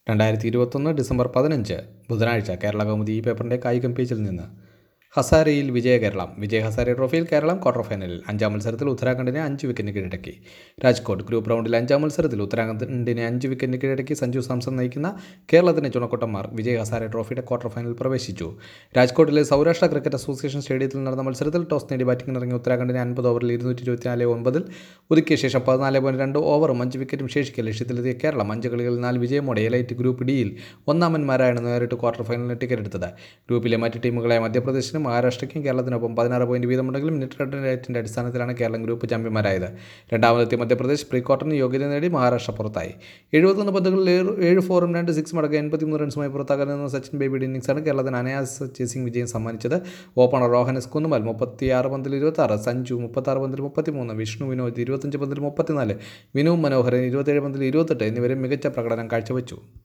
രണ്ടായിരത്തി ഇരുപത്തൊന്ന് ഡിസംബർ പതിനഞ്ച് ബുധനാഴ്ച കേരള കൗമുദി ഈ പേപ്പറിൻ്റെ കായികം പേജിൽ നിന്ന് ഹസാരയിൽ വിജയ കേരളം വിജയ് ഹസാരെ ട്രോഫിയിൽ കേരളം ക്വാർട്ടർ ഫൈനലിൽ അഞ്ചാം മത്സരത്തിൽ ഉത്തരാഖണ്ഡിനെ അഞ്ച് വിക്കറ്റിന് കീഴടക്കി രാജ്കോട്ട് ഗ്രൂപ്പ് റൗണ്ടിൽ അഞ്ചാം മത്സരത്തിൽ ഉത്തരാഖണ്ഡിനെ അഞ്ച് വിക്കറ്റിന് കീഴടക്കി സഞ്ജു സാംസൺ നയിക്കുന്ന കേരളത്തിൻ്റെ ചുണക്കൊട്ടന്മാർ വിജയ് ഹസാരെ ട്രോഫിയുടെ ക്വാർട്ടർ ഫൈനലിൽ പ്രവേശിച്ചു രാജ്കോട്ടിലെ സൗരാഷ്ട്ര ക്രിക്കറ്റ് അസോസിയേഷൻ സ്റ്റേഡിയത്തിൽ നടന്ന മത്സരത്തിൽ ടോസ് നേടി ബാറ്റിംഗിന് ഇറങ്ങിയ ഉത്തരാഖണ്ഡിനെ അൻപത് ഓവറിൽ ഇരുന്നൂറ്റി ഇരുപത്തിനാല് ഒൻപതിൽ ഒതുക്കിയ ശേഷം പതിനാല് പോയിൻറ്റ് രണ്ട് ഓവറും അഞ്ച് വിക്കറ്റും ശേഷിക്കെ ലക്ഷ്യത്തിലെത്തിയ കേരളം അഞ്ച് കളികളിൽ നാല് വിജയമോടെ എലൈറ്റ് ഗ്രൂപ്പ് ഡിയിൽ ഒന്നാമന്മാരായാണ് നേരിട്ട് ക്വാർട്ടർ ഫൈനലിന് ടിക്കറ്റ് എടുത്തത് ഗ്രൂപ്പിലെ മറ്റ് ടീമുകളായ മധ്യപ്രദേശിനും മഹാരാഷ്ട്രയ്ക്കും കേരളത്തിനൊപ്പം പതിനാറ് പോയിന്റ് വീതമുണ്ടെങ്കിലും നെറ്റ് റേറ്റിൻ്റെ അടിസ്ഥാനത്തിലാണ് കേരളം ഗ്രൂപ്പ് ചാമ്പ്യന്മാരായത് രണ്ടാമതെത്തിയ മധ്യപ്രദേശ് പ്രീ ക്വാർട്ടറിന് യോഗ്യത നേടി മഹാരാഷ്ട്ര പുറത്തായി എഴുപത്തൊന്ന് പന്തുകളിൽ ഏഴ് ഏഴ് ഫോറും രണ്ട് സിക്സും അടക്കം എൺപത്തിമൂന്ന് റൺസുമായി പുറത്താക്കാൻ നിന്ന സച്ചിൻ ബേബിയുടെ ഇന്നിംഗ്സാണ് കേരളത്തിന് അനായാസ ചേസിംഗ് വിജയം സമ്മാനിച്ചത് ഓപ്പണർ റോഹനസ് കുന്നുമൽ മുപ്പത്തിയാറ് പന്തിൽ ഇരുപത്താറ് സഞ്ജു മുപ്പത്താറ് പന്തിൽ മുപ്പത്തിമൂന്ന് വിഷ്ണു വിനോദ് ഇരുപത്തഞ്ച് പന്തിൽ മുപ്പത്തിനാല് വിനു മനോഹരൻ ഇരുപത്തേഴ് പന്തിൽ ഇരുപത്തെട്ട് എന്നിവരും മികച്ച പ്രകടനം കാഴ്ചവെച്ചു